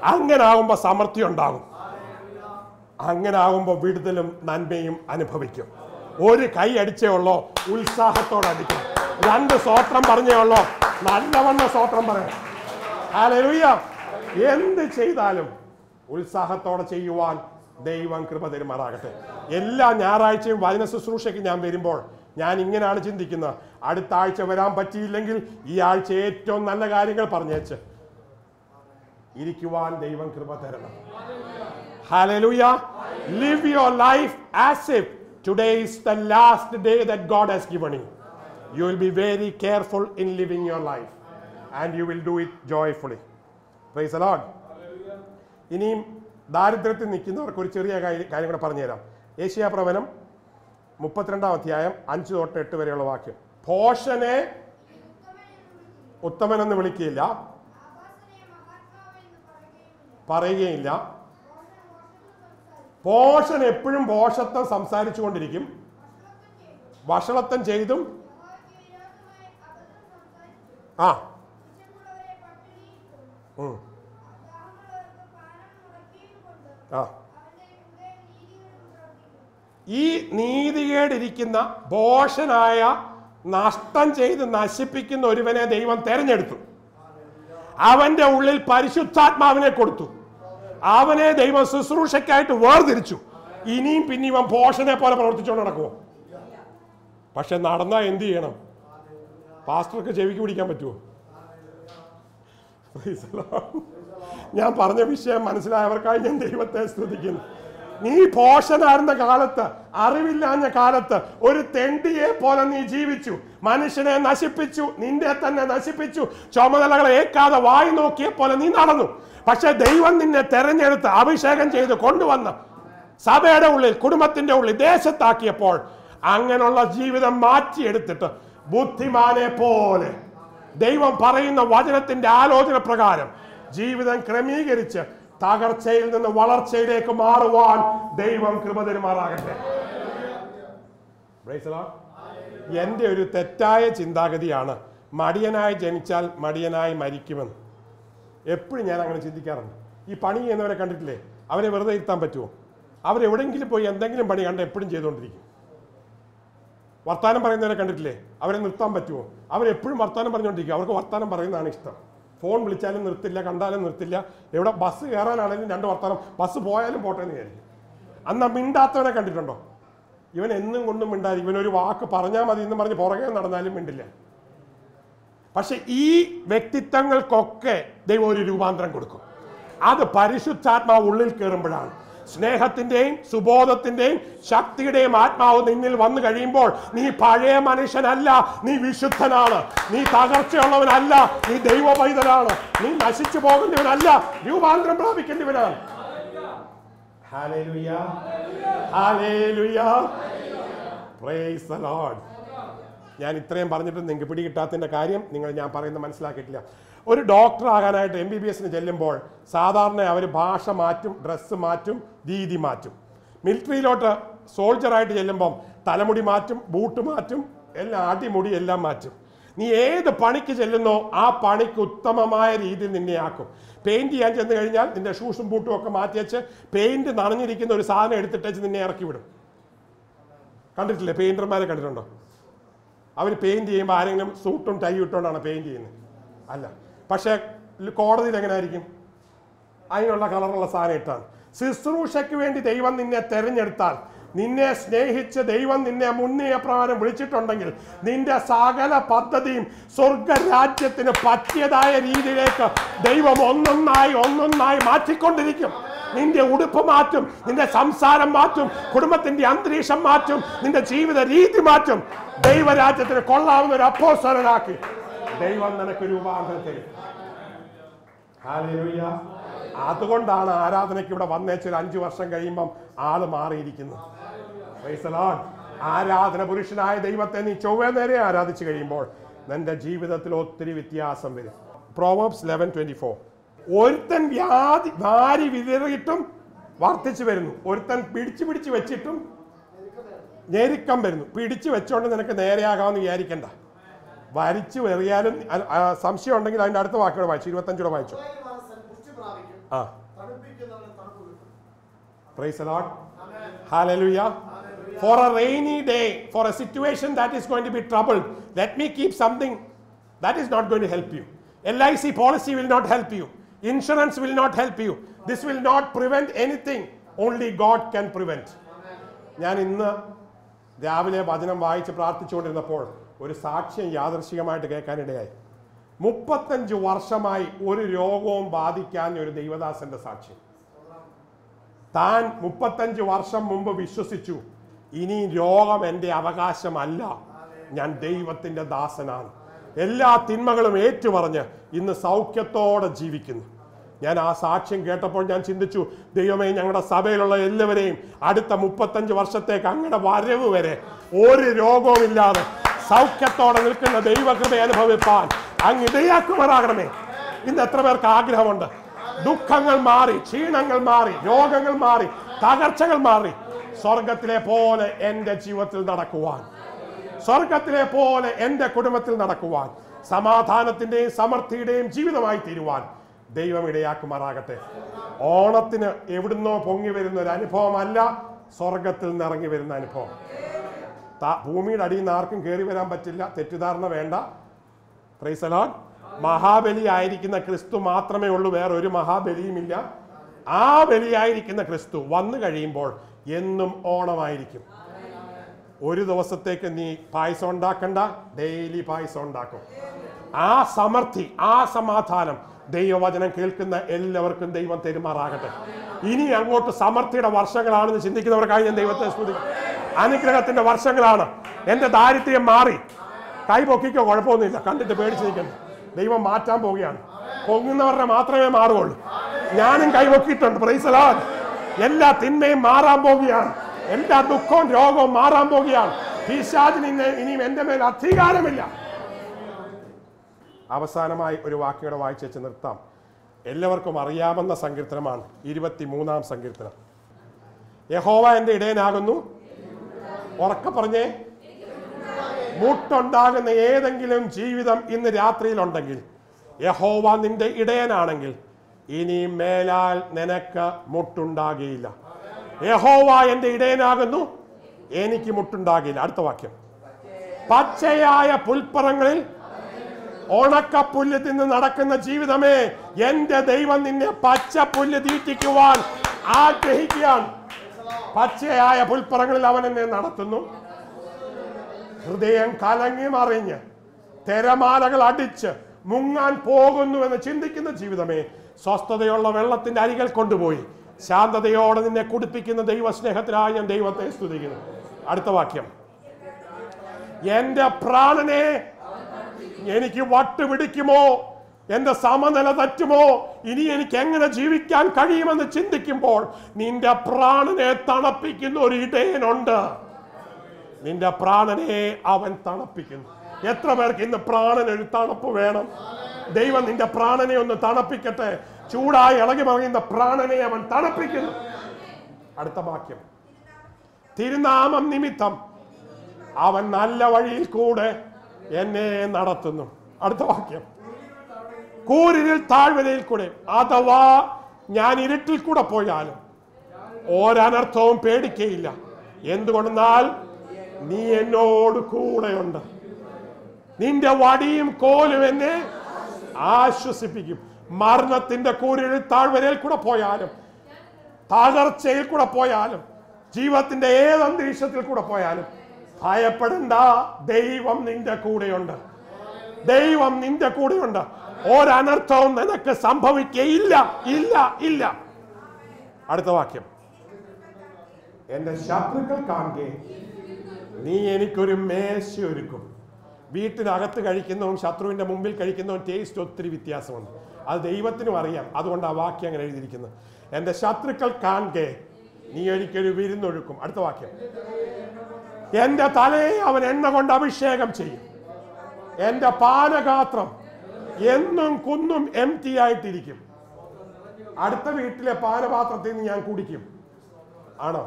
Speaker 1: അങ്ങനെ ആകുമ്പോൾ സമൃദ്ധി ഉണ്ടാകും അങ്ങനെ ആകുമ്പോൾ വിടുതലും നന്മയും അനുഭവിക്കും ഒരു കൈ അടിച്ചേ ഉള്ളോ ഉത്സാഹത്തോടെ അടിക്കും രണ്ട് സ്വോത്രം പറഞ്ഞേ ഉള്ളോ നല്ലവണ്ണം സ്വോത്രം പറയാം ഹല്ലേലൂയ എന്ത് ചെയ്താലും ഉത്സാഹത്തോടെ ചെയ്യുവാൻ ദൈവം കൃപ തരുമാറാകട്ടെ എല്ലാ ഞായറാഴ്ചയും വചന ശുശ്രൂഷയ്ക്ക് ഞാൻ വരുമ്പോൾ ഞാൻ ഇങ്ങനെയാണ് ചിന്തിക്കുന്നത് അടുത്ത ആഴ്ച വരാൻ പറ്റിയില്ലെങ്കിൽ ഈ ആഴ്ച ഏറ്റവും നല്ല കാര്യങ്ങൾ പറഞ്ഞേച്ച് ഇരിക്കുവാൻ ദൈവം കൃപ തരണം Hallelujah. Live your life as if today is the last day that God has given you. You will be very careful in living your life and you will do it joyfully. Praise the Lord. ഇനിയും ദാരിദ്ര്യത്തിൽ നിൽക്കുന്നവർക്ക് ഒരു ചെറിയ കാര്യം കാര്യം കൂടെ പറഞ്ഞുതരാം ഏഷ്യാ പ്രവനം മുപ്പത്തിരണ്ടാം അധ്യായം അഞ്ച് തൊട്ട് എട്ട് വരെയുള്ള വാക്യം ഭോഷനെ ഉത്തമനെന്ന് വിളിക്കുകയില്ല പറയുകയില്ല പോഷൻ എപ്പോഴും പോഷത്വം സംസാരിച്ചു കൊണ്ടിരിക്കും വഷളത്വം ചെയ്തും ആ ഉം, ആ ഈ നീതികേടിരിക്കുന്ന ഭോഷനായ നഷ്ടം ചെയ്ത് നശിപ്പിക്കുന്ന ഒരുവനെ ദൈവം തെരഞ്ഞെടുത്തു അവന്റെ ഉള്ളിൽ പരിശുദ്ധാത്മാവിനെ കൊടുത്തു അവനെ ദൈവം ശുശ്രൂഷയ്ക്കായിട്ട് വേർതിരിച്ചു ഇനിയും പിന്നെ ഇവൻ ഭോഷനെ പോലെ പ്രവർത്തിച്ചുകൊണ്ട് നടക്കുമോ പക്ഷെ നടന്നാ എന്ത് ചെയ്യണം പാസ്റ്റർക്ക് ചെവിക്ക് പിടിക്കാൻ പറ്റുമോ Praise the Lord. ഞാൻ പറഞ്ഞ വിഷയം മനസ്സിലായവർക്കായി ഞാൻ ദൈവത്തെ സ്തുതിക്കുന്നു നീ പോഷനായിരുന്ന കാലത്ത് അറിവില്ലാഞ്ഞ കാലത്ത് ഒരു തെണ്ടിയെ പോലെ നീ ജീവിച്ചു മനുഷ്യനെ നശിപ്പിച്ചു നിന്റെ തന്നെ നശിപ്പിച്ചു ചുമതലകളെ ഏക്കാതെ വായി നോക്കിയ പോലെ നീ നടന്നു പക്ഷെ ദൈവം നിന്നെ തെരഞ്ഞെടുത്ത് അഭിഷേകം ചെയ്ത് കൊണ്ടുവന്ന് സഭയുടെ ഉള്ളിൽ കുടുംബത്തിന്റെ ഉള്ളിൽ ദേശത്താക്കിയപ്പോൾ അങ്ങനെയുള്ള ജീവിതം മാറ്റിയെടുത്തിട്ട് ബുദ്ധിമാനെ പോലെ ദൈവം പറയുന്ന വചനത്തിന്റെ ആലോചന പ്രകാരം ജീവിതം ക്രമീകരിച്ച് തകർച്ചയിൽ നിന്ന് വളർച്ചയിലേക്ക് മാറുവാൻ ദൈവം കൃപ തരുമാറാകട്ടെ Praise the Lord. എൻ്റെ ഒരു തെറ്റായ ചിന്താഗതിയാണ് മടിയനായി ജനിച്ചാൽ മടിയനായി മരിക്കുമെന്ന് എപ്പോഴും ഞാൻ അങ്ങനെ ചിന്തിക്കാറുണ്ട് ഈ പണി ചെയ്യുന്നവരെ കണ്ടിട്ടില്ലേ അവരെ വെറുതെ ഇരുത്താൻ പറ്റുമോ അവരെവിടെയെങ്കിലും പോയി എന്തെങ്കിലും പണി കണ്ട് എപ്പോഴും ചെയ്തുകൊണ്ടിരിക്കും വർത്താനം പറയുന്നവരെ കണ്ടിട്ടില്ലേ അവരെ നിർത്താൻ പറ്റുമോ അവരെപ്പോഴും വർത്താനം പറഞ്ഞുകൊണ്ടിരിക്കും അവർക്ക് വർത്താനം പറയുന്നതാണ് ഇഷ്ടം ഫോൺ വിളിച്ചാലും നിർത്തില്ല കണ്ടാലും നിർത്തില്ല എവിടെ ബസ് കയറാനാണെങ്കിലും രണ്ട് വർത്താനം ബസ് പോയാലും പോട്ടെ എന്ന് വിചാരിക്കും അന്ന് ആ മിണ്ടാത്തവനെ കണ്ടിട്ടുണ്ടോ ഇവൻ എന്നും കൊണ്ടും മിണ്ടാതി ഇവനൊരു വാക്ക് പറഞ്ഞാൽ മതി എന്ന് പറഞ്ഞ് പുറകെ നടന്നാലും മിണ്ടില്ല പക്ഷെ ഈ വ്യക്തിത്വങ്ങൾക്കൊക്കെ ദൈവം ഒരു രൂപാന്തരം കൊടുക്കും അത് പരിശുദ്ധാത്മാവ് ഉള്ളിൽ കയറുമ്പോഴാണ് സ്നേഹത്തിന്റെയും സുബോധത്തിന്റെയും ശക്തിയുടെയും ആത്മാവ് നിന്നിൽ വന്നു കഴിയുമ്പോൾ നീ പഴയ മനുഷ്യനല്ല നീ വിശുദ്ധനാണ് നീ തകർച്ചയുള്ളവനല്ല നീ ദൈവ പൈതലാണ് നീ നശിച്ചു പോകുന്നവനല്ല രൂപാന്തരം പ്രാപിക്കേണ്ടവനാണ് Hallelujah. Hallelujah. Praise the Lord. ഞാൻ ഇത്രയും പറഞ്ഞിട്ട് നിങ്ങൾക്ക് പിടികിട്ടാത്തതിൻ്റെ കാര്യം നിങ്ങൾ ഞാൻ പറയുന്നത് മനസ്സിലാക്കിയിട്ടില്ല ഒരു ഡോക്ടർ ആകാനായിട്ട് എം ബി ബി എസിന് ചെല്ലുമ്പോൾ സാധാരണ അവർ ഭാഷ മാറ്റും ഡ്രസ്സ് മാറ്റും രീതി മാറ്റും മിലിറ്ററിയിലോട്ട് സോൾജറായിട്ട് ചെല്ലുമ്പം തലമുടി മാറ്റും ബൂട്ട് മാറ്റും എല്ലാം അടിമുടി എല്ലാം മാറ്റും നീ ഏത് പണിക്ക് ചെല്ലുന്നോ ആ പണിക്ക് ഉത്തമമായ രീതിയിൽ നിന്നെ ആക്കും പെയിന്റ് ചെയ്യാൻ ചെന്ന് കഴിഞ്ഞാൽ നിന്റെ ഷൂസും ബൂട്ടും ഒക്കെ മാറ്റി വെച്ച് പെയിന്റ് നനഞ്ഞിരിക്കുന്ന ഒരു സാധനം എടുത്തിട്ടേച്ച് നിന്നെ ഇറക്കി വിടും കണ്ടിട്ടില്ലേ പെയിന്റർമാരെ കണ്ടിട്ടുണ്ടോ അവർ പെയിന്റ് ചെയ്യുമ്പോൾ ആരെങ്കിലും സൂട്ടും ടൈ ഇട്ടുകൊണ്ടാണ് പെയിന്റ് ചെയ്യുന്നത് അല്ല പക്ഷേ കോടതിയിൽ എങ്ങനെ ആയിരിക്കും അതിനുള്ള കളറുള്ള സാധനം ഇട്ടാണ് ശുശ്രൂഷയ്ക്ക് വേണ്ടി ദൈവം നിന്നെ തെരഞ്ഞെടുത്താൽ നിന്നെ സ്നേഹിച്ച് ദൈവം നിന്നെ മുന്നേ പ്രകാരം വിളിച്ചിട്ടുണ്ടെങ്കിൽ നിന്റെ സകല പദ്ധതിയും സ്വർഗരാജ്യത്തിന് പറ്റിയതായ രീതിയിലേക്ക് ദൈവം ഒന്നൊന്നായി ഒന്നൊന്നായി മാറ്റിക്കൊണ്ടിരിക്കും നിന്റെ ഉടുപ്പ് മാറ്റും നിന്റെ സംസാരം മാറ്റും കുടുംബത്തിന്റെ അന്തരീക്ഷം മാറ്റും നിന്റെ ജീവിത രീതി മാറ്റും ദൈവരാജ്യത്തിന് കൊള്ളാവുന്ന ഒരു അപ്പോസ്തലനാക്കി ദൈവം നിനക്ക് രൂപാന്തരം തരും ഹല്ലേലൂയ. അതുകൊണ്ടാണ് ആരാധനയ്ക്ക് ഇവിടെ വന്നേച്ച് ഒരു അഞ്ചു വർഷം കഴിയുമ്പം ആള് മാറിയിരിക്കുന്നത് Praise the Lord. ആരാധന പുരുഷനായ ദൈവത്തെ നീ ചൊവ്വേ നേരെ ആരാധിച്ചു കഴിയുമ്പോൾ നിന്റെ ജീവിതത്തിൽ ഒത്തിരി വ്യത്യാസം വരും പ്രോവേബ്സ് ലെവൻ ട്വന്റി ഫോർ ഒരുത്തൻ വ്യാധി വാരി വിതറിയിട്ടും വർദ്ധിച്ചു വരുന്നു ഒരുത്തൻ പിടിച്ചു പിടിച്ച് വെച്ചിട്ടും ഞെരുക്കം വരുന്നു പിടിച്ചു വെച്ചോണ്ട് നിനക്ക് നേരെയാകാമെന്ന് വിചാരിക്കണ്ട വരിച്ചു എറിയാലും അ- ആ, സംശയം ഉണ്ടെങ്കിൽ അതിന്റെ അടുത്ത വാക്കുകൾ വായിച്ചു ഇരുപത്തഞ്ചൂടെ വായിച്ചു
Speaker 4: ഇസ്രായേൽ വാസൻ പുഷ്ടി പ്രാപിക്കും
Speaker 1: ആ
Speaker 3: തണുപ്പിക്കുന്നവന് തണുപ്പ് കിട്ടും
Speaker 1: Praise the Lord. Hallelujah. For a rainy day, for a situation that is going to be troubled, let me keep something that is not going to help you. LIC policy will not help you. Insurance will not help you. This will not prevent anything. Only God can prevent. ഞാൻ ഇന്ന് രാവിലെ വചനം വായിച്ച് പ്രാർത്ഥിച്ചുകൊണ്ടിരുന്നപ്പോൾ ഒരു സാക്ഷ്യം യാദർശികമായിട്ട് കേൾക്കാനിടയായി മുപ്പത്തഞ്ച് വർഷമായി ഒരു രോഗവും ബാധിക്കാൻ ഒരു ദൈവദാസന്റെ സാക്ഷ്യം താൻ മുപ്പത്തഞ്ച് വർഷം മുമ്പ് വിശ്വസിച്ചു ഇനി രോഗം എൻ്റെ അവകാശമല്ല ഞാൻ ദൈവത്തിൻ്റെ ദാസനാണ് എല്ലാ തിന്മകളും ഏറ്റുപറഞ്ഞ് ഇന്ന് സൗഖ്യത്തോടെ ജീവിക്കുന്നു ഞാൻ ആ സാക്ഷ്യം കേട്ടപ്പോൾ ഞാൻ ചിന്തിച്ചു ദൈവമേ ഞങ്ങളുടെ സഭയിലുള്ള എല്ലാവരെയും അടുത്ത മുപ്പത്തഞ്ച് വർഷത്തേക്ക് അങ്ങയുടെ വരവ് വരെ ഒരു രോഗവുമില്ലാതെ സൗഖ്യത്തോടെ നിൽക്കുന്ന ദൈവകൃപ അനുഭവിപ്പാൻ അങ്ങ് ഇടയാക്കുമാറാകണമേ ഇന്ന് എത്ര പേർക്ക് ആഗ്രഹമുണ്ട് ദുഃഖങ്ങൾ മാറി ക്ഷീണങ്ങൾ മാറി രോഗങ്ങൾ മാറി തകർച്ചകൾ മാറി സ്വർഗത്തിലെ പോലെ എൻ്റെ ജീവിതത്തിൽ നടക്കുവാൻ സ്വർഗത്തിലെ പോലെ എൻ്റെ കുടുംബത്തിൽ നടക്കുവാൻ സമാധാനത്തിന്റെയും സമൃദ്ധിയുടെയും ജീവിതമായി തീരുവാൻ ദൈവം ഇടയാക്കുമാറാകട്ടെ ഓണത്തിന് എവിടുന്നോ പൊങ്ങി വരുന്ന ഒരു അനുഭവമല്ല സ്വർഗത്തിൽ നിന്ന് ഇറങ്ങി വരുന്ന അനുഭവം താ- ഭൂമിയുടെ അടിയിൽ നിന്ന് ആർക്കും കയറി വരാൻ പറ്റില്ല തെറ്റിദ്ധാരണ വേണ്ട പ്രൈസലോൺ മഹാബലി ആയിരിക്കുന്ന ക്രിസ്തു മാത്രമേ ഉള്ളൂ വേറെ ഒരു മഹാബലിയുമില്ല ആ ബലിയായിരിക്കുന്ന ക്രിസ്തു വന്നു കഴിയുമ്പോൾ എന്നും ഓണമായിരിക്കും ഒരു ദിവസത്തേക്ക് നീ പായസം ഉണ്ടാക്കണ്ട ഡെയിലി പായസം ഉണ്ടാക്കും ആ സമൃദ്ധി ആ സമാധാനം ദൈവവചനം കേൾക്കുന്ന എല്ലാവർക്കും ദൈവം തെരുമാറാകട്ടെ ഇനി അങ്ങോട്ട് സമൃദ്ധിയുടെ വർഷങ്ങളാണെന്ന് ചിന്തിക്കുന്നവർക്കായി ഞാൻ ദൈവത്തെ സ്തുതിക്കും അനുഗ്രഹത്തിന്റെ വർഷങ്ങളാണ് എന്റെ ദാരിദ്ര്യം മാറി കൈ പൊക്കിക്കോ കുഴപ്പമൊന്നുമില്ല കണ്ടിട്ട് പേടിച്ച് നിൽക്കണ്ട ദൈവം മാറ്റാൻ പോവുകയാണ് പൊങ്ങുന്നവരുടെ മാത്രമേ മാറുകയുള്ളൂ ഞാനും കൈവക്കിയിട്ടുണ്ട് പ്രൈസലാൻ എല്ലാ തിന്മയും മാറാൻ പോവുകയാണ് എല്ലാ ദുഃഖവും രോഗവും മാറാൻ പോവുകയാണ് പിശാചിന് ഇന്ന് ഇനിയും എന്റെ മേൽ അധികാരമില്ല അവസാനമായി ഒരു വാക്യോടെ വായിച്ചു വെച്ച് നിർത്താം എല്ലാവർക്കും അറിയാവുന്ന സങ്കീർത്തനമാണ് ഇരുപത്തി മൂന്നാം സങ്കീർത്തനം യഹോവ എന്റെ ഇടയനാകുന്നു ഉറക്കെ പറഞ്ഞേ മുട്ടുണ്ടാകുന്ന ഏതെങ്കിലും ജീവിതം ഇന്ന് രാത്രിയിലുണ്ടെങ്കിൽ യഹോവ നിന്റെ ഇടയനാണെങ്കിൽ ഇനി മേലാൽ നിനക്ക് മുട്ടുണ്ടാകുകയില്ല യഹോവ എന്റെ ഇടയനാകുന്നു എനിക്ക് മുട്ടുണ്ടാകില്ല അടുത്ത വാക്യം പച്ചയായ പുൽപ്പറങ്ങളിൽ ഉണക്കപ്പുല്ല് തിന്ന് നടക്കുന്ന ജീവിതമേ എന്റെ ദൈവം നിന്നെ പച്ച പുല്ല് തീറ്റിക്കുവാൻ ആഗ്രഹിക്കുകയാണ് പച്ചയായ പുൽപ്പറങ്ങളിൽ അവൻ എന്നെ നടത്തുന്നു ഹൃദയം കലങ്ങി മറിഞ്ഞ് തിരമാലകൾ അടിച്ച് മുങ്ങാൻ പോകുന്നു എന്ന് ചിന്തിക്കുന്ന ജീവിതമേ സ്വസ്ഥതയുള്ള വെള്ളത്തിന്റെ അരികൾ കൊണ്ടുപോയി ശാന്തതയോടെ നിന്നെ കുടിപ്പിക്കുന്ന ദൈവസ്നേഹത്തിനായി ഞാൻ ദൈവത്തെ സ്തുതിക്കുന്നു അടുത്ത വാക്യം എന്റെ പ്രാണനെ എനിക്ക് വട്ടുപിടിക്കുമോ എന്റെ സമനില തെറ്റുമോ ഇനി എനിക്ക് എങ്ങനെ ജീവിക്കാൻ കഴിയുമെന്ന് ചിന്തിക്കുമ്പോൾ നിന്റെ പ്രാണനെ തണുപ്പിക്കുന്ന ഒരു ഇടയനുണ്ട് നിന്റെ പ്രാണനെ അവൻ തണുപ്പിക്കുന്നു എത്ര പേർക്ക് ഇന്ന് പ്രാണന് ഒരു തണുപ്പ് വേണം ദൈവം നിന്റെ പ്രാണനെ ഒന്ന് തണുപ്പിക്കട്ടെ ചൂടായി ഇളകി മറിയുന്ന പ്രാണനെ അവൻ തണുപ്പിക്കുന്നു അടുത്ത വാക്യം തിരുനാമം നിമിത്തം അവൻ നല്ല വഴിയിൽ കൂടെ എന്നെ നടത്തുന്നു അടുത്ത വാക്യം കൂരിരിൽ താഴ്വരയിൽ കൂടെ അഥവാ ഞാൻ ഇരുട്ടിൽ കൂടെ പോയാലും ഒരനർത്ഥവും പേടിക്കയില്ല എന്തുകൊണ്ടെന്നാൽ നീ എന്നോട് കൂടെയുണ്ട് നിന്റെ വടിയും കോലും എന്നെ ആശ്വസിപ്പിക്കും മരണത്തിന്റെ കൂരിൽ താഴ്വരയിൽ കൂടെ പോയാലും തകർച്ചയിൽ കൂടെ പോയാലും ജീവിതത്തിന്റെ ഏത് അന്തരീക്ഷത്തിൽ കൂടെ പോയാലും ഭയപ്പെടണ്ട ദൈവം നിന്റെ കൂടെയുണ്ട് ദൈവം നിന്റെ കൂടെയുണ്ട് ഒരനർത്ഥവും നിനക്ക് സംഭവിക്കയില്ല ഇല്ല ഇല്ല അടുത്ത വാക്യം എന്റെ ശത്രുക്കൾ കാണുകെ നീ എനിക്കൊരു മേശ ഒരുക്കും വീട്ടിനകത്ത് കഴിക്കുന്നതും ശത്രുവിന്റെ മുമ്പിൽ കഴിക്കുന്നതും ടേസ്റ്റ് ഒത്തിരി വ്യത്യാസമുണ്ട് അത് ദൈവത്തിനും അറിയാം അതുകൊണ്ട് ആ വാക്യം അങ്ങനെ എഴുതിയിരിക്കുന്നത് എന്റെ ശത്രുക്കൾ കാണുകെ നീ എനിക്കൊരു വിരുന്നൊഴുക്കും അടുത്ത വാക്യം എന്റെ തലയെ അവൻ എണ്ണ കൊണ്ട് അഭിഷേകം ചെയ്യും എന്റെ പാനഗാത്രം എന്നും കുന്നും എം ടി ആയിട്ടിരിക്കും അടുത്ത വീട്ടിലെ പാനപാത്രത്തിൽ നിന്ന് ഞാൻ കുടിക്കും ആണോ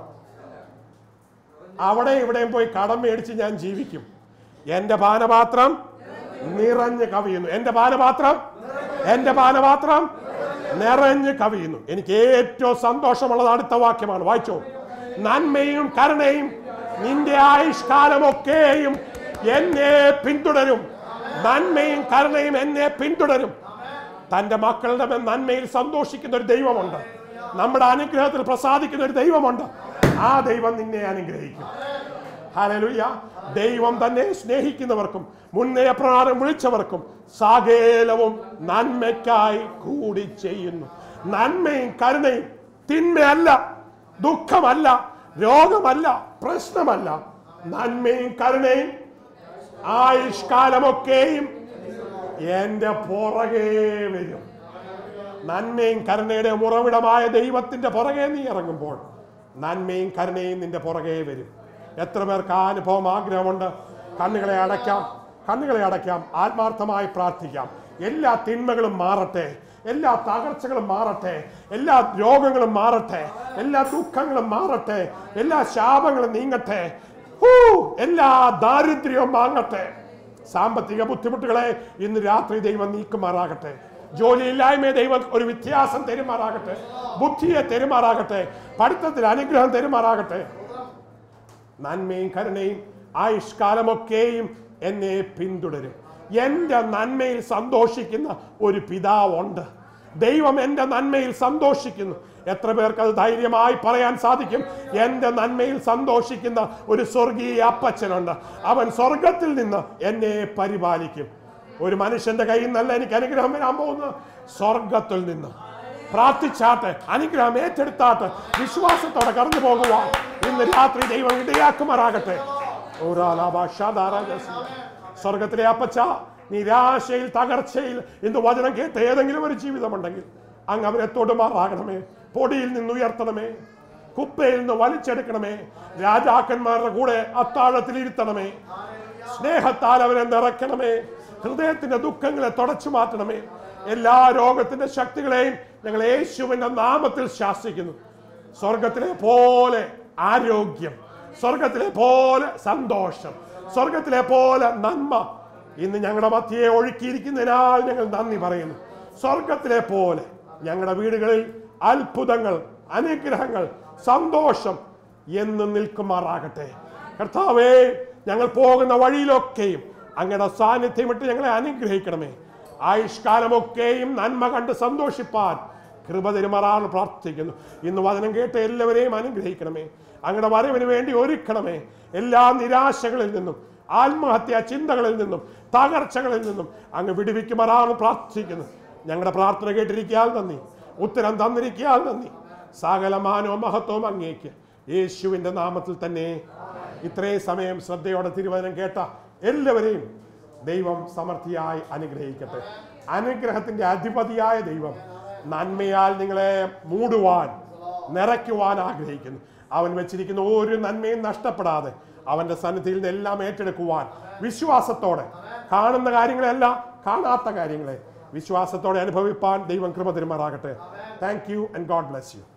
Speaker 1: അവിടെ ഇവിടെയും പോയി കടം മേടിച്ച് ഞാൻ ജീവിക്കും എന്റെ പാനപാത്രം നിറഞ്ഞ് കവിയുന്നു എന്റെ പാനപാത്രം എന്റെ പാനപാത്രം നിറഞ്ഞു കവിയുന്നു എനിക്ക് ഏറ്റവും സന്തോഷമുള്ളത് അടുത്ത വാക്യമാണ് വായിച്ചോ നന്മയും കരുണയും നിന്റെ ആയുഷ്കാലമൊക്കെയും എന്നെ പിന്തുടരും നന്മയും കരുണയും എന്നെ പിന്തുടരും തന്റെ മക്കളുടെ മേൽ നന്മയിൽ സന്തോഷിക്കുന്ന ഒരു ദൈവമുണ്ട് നമ്മുടെ അനുഗ്രഹത്തിൽ പ്രസാദിക്കുന്ന ഒരു ദൈവമുണ്ട് ആ ദൈവം നിന്നെ അനുഗ്രഹിക്കും ഹല്ലേലൂയ ദൈവം തന്നെ സ്നേഹിക്കുന്നവർക്കും മുന്നേ പ്രകാരം വിളിച്ചവർക്കും സകലവും നന്മയ്ക്കായി കൂടി ചെയ്യുന്നു നന്മയും കരുണയും തിന്മയല്ല ദുഃഖമല്ല രോഗമല്ല പ്രശ്നമല്ല നന്മയും കരുണയും ആയുഷ്കാലമൊക്കെയും എന്റെ പുറകെ വരും നന്മയും കരുണയുടെ ഉറവിടമായ ദൈവത്തിന്റെ പുറകെ നീ ഇറങ്ങുമ്പോൾ നന്മയും കരുണയും നിന്റെ പുറകെ വരും എത്ര പേർക്ക് ആ അനുഭവം ആഗ്രഹമുണ്ട് കണ്ണുകളെ അടയ്ക്കാം കണ്ണുകളെ അടയ്ക്കാം ആത്മാർത്ഥമായി പ്രാർത്ഥിക്കാം എല്ലാ തിന്മകളും മാറട്ടെ എല്ലാ തകർച്ചകളും മാറട്ടെ എല്ലാ രോഗങ്ങളും മാറട്ടെ എല്ലാ ദുഃഖങ്ങളും മാറട്ടെ എല്ലാ ശാപങ്ങളും നീങ്ങട്ടെ ഹൂ, എല്ലാ ദാരിദ്ര്യവും വാങ്ങട്ടെ സാമ്പത്തിക ബുദ്ധിമുട്ടുകളെ ഇന്ന് രാത്രി ദൈവം നീക്കുമാറാകട്ടെ ജോലിയില്ലായ്മയെ ദൈവം ഒരു വ്യത്യാസം തെരുമാറാകട്ടെ ബുദ്ധിയെ തെരുമാറാകട്ടെ പഠിത്തത്തിൽ അനുഗ്രഹം തെരുമാറാകട്ടെ നന്മയും കരുണയും ആയുഷ്കാലമൊക്കെയും എന്നെ പിന്തുടരും എൻ്റെ നന്മയിൽ സന്തോഷിക്കുന്ന ഒരു പിതാവുണ്ട് ദൈവം എൻ്റെ നന്മയിൽ സന്തോഷിക്കുന്നു എത്ര പേർക്ക് അത് ധൈര്യമായി പറയാൻ സാധിക്കും എൻ്റെ നന്മയിൽ സന്തോഷിക്കുന്ന ഒരു സ്വർഗീയ അപ്പച്ചനുണ്ട് അവൻ സ്വർഗത്തിൽ നിന്ന് എന്നെ പരിപാലിക്കും ഒരു മനുഷ്യന്റെ കയ്യിൽ നിന്നല്ല എനിക്ക് അനുഗ്രഹം വരാൻ പോകുന്നത് സ്വർഗത്തിൽ നിന്ന് പ്രാർത്ഥിച്ചാട്ടെ അനുഗ്രഹം ഏറ്റെടുത്താട്ടെ വിശ്വാസത്തോടെ കടന്നു പോകുവാൻ ഇന്ന് രാത്രി ദൈവം ഇടയാക്കുമാറാകട്ടെ ഓരാലാഭാഷാധാരാജസ്യ. സ്വർഗത്തിലെ അപ്പച്ച നിരാശയിൽ തകർച്ചയിൽ ഇന്ന് വചനം കേട്ട് ഏതെങ്കിലും ഒരു ജീവിതമുണ്ടെങ്കിൽ അങ്ങ് അവരെ തൊടുമാറാകണമേ പൊടിയിൽ നിന്ന് ഉയർത്തണമേ കുപ്പയിൽ നിന്ന് വലിച്ചെടുക്കണമേ രാജാക്കന്മാരുടെ കൂടെ അത്താഴത്തിൽ ഇരുത്തണമേ സ്നേഹത്താൽ അവരെ നിറയ്ക്കണമേ ഹൃദയത്തിന്റെ ദുഃഖങ്ങളെ തുടച്ചു മാറ്റണമേ എല്ലാ രോഗത്തിന്റെ ശക്തികളെയും ഞങ്ങൾ യേശുവിന്റെ നാമത്തിൽ ശാസിക്കുന്നു സ്വർഗത്തിലെ പോലെ ആരോഗ്യം സ്വർഗത്തിലെ പോലെ സന്തോഷം സ്വർഗത്തിലെ പോലെ നന്മ ഇന്ന് ഞങ്ങളുടെ മധ്യയെ ഒഴുക്കിയിരിക്കുന്നതിനാൽ ഞങ്ങൾ നന്ദി പറയുന്നു സ്വർഗത്തിലെ പോലെ ഞങ്ങളുടെ വീടുകളിൽ അത്ഭുതങ്ങൾ അനുഗ്രഹങ്ങൾ സന്തോഷം എന്നും നിൽക്കുമാറാകട്ടെ കർത്താവേ ഞങ്ങൾ പോകുന്ന വഴിയിലൊക്കെയും അങ്ങയുടെ സാന്നിധ്യം ഇട്ട് ഞങ്ങളെ അനുഗ്രഹിക്കണമേ ആയുഷ്കാലമൊക്കെയും നന്മ കണ്ട് സന്തോഷിപ്പാൻ കൃപ തിരുമറാൻ പ്രാർത്ഥിക്കുന്നു ഇന്ന് വചനം കേട്ട് എല്ലാവരെയും അനുഗ്രഹിക്കണമേ അങ്ങയുടെ വരവിന് വേണ്ടി ഒരുക്കണമേ എല്ലാ നിരാശകളിൽ നിന്നും ആത്മഹത്യ ചിന്തകളിൽ നിന്നും തകർച്ചകളിൽ നിന്നും അങ്ങ് വിടുവിക്കുമറാൻ പ്രാർത്ഥിക്കുന്നു ഞങ്ങളുടെ പ്രാർത്ഥന കേട്ടിരിക്കാൻ നന്ദി ഉത്തരം തന്നിരിക്കാൻ നന്ദി സകല മാനവും മഹത്വവും അങ്ങേക്ക് യേശുവിൻ്റെ നാമത്തിൽ തന്നെ ഇത്രയും സമയം ശ്രദ്ധയോടെ തിരുവചനം കേട്ട എല്ലാവരെയും ദൈവം സമൃദ്ധിയായി അനുഗ്രഹിക്കട്ടെ അനുഗ്രഹത്തിന്റെ അധിപതിയായ ദൈവം നന്മയാൽ നിങ്ങളെ മൂടുവാൻ നിറയ്ക്കുവാൻ ആഗ്രഹിക്കുന്നു അവൻ വെച്ചിരിക്കുന്ന ഒരു നന്മയും നഷ്ടപ്പെടാതെ അവന്റെ സന്നിധിയിൽ നിന്ന് എല്ലാം ഏറ്റെടുക്കുവാൻ വിശ്വാസത്തോടെ കാണുന്ന കാര്യങ്ങളെയല്ല കാണാത്ത കാര്യങ്ങളെ വിശ്വാസത്തോടെ അനുഭവിപ്പാൻ ദൈവം കൃപ തിരുമാറാകട്ടെ thank you and God bless U